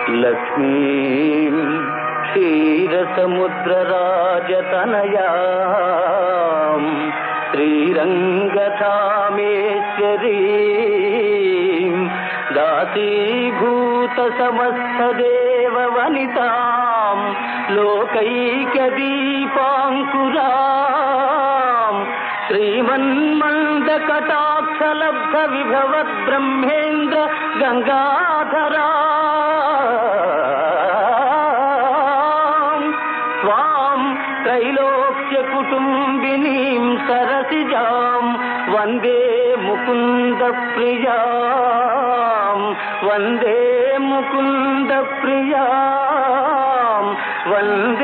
లక్ష్మీం క్షీరసముద్రరాజతనయాం శ్రీరంగధామేశ్వరీం దాసీభూత సమస్తదేవ వనితాం లోకైకదీపాంకురాం శ్రీమన్మందకటాక్షలబ్ధ విభవద్ Brahmendra గంగాధరా స్వాం త్రైలోక్య కుటుంబినీం సరసిజాం వందే Mukunda ప్రియాం వందే Mukunda ప్రియాం వందే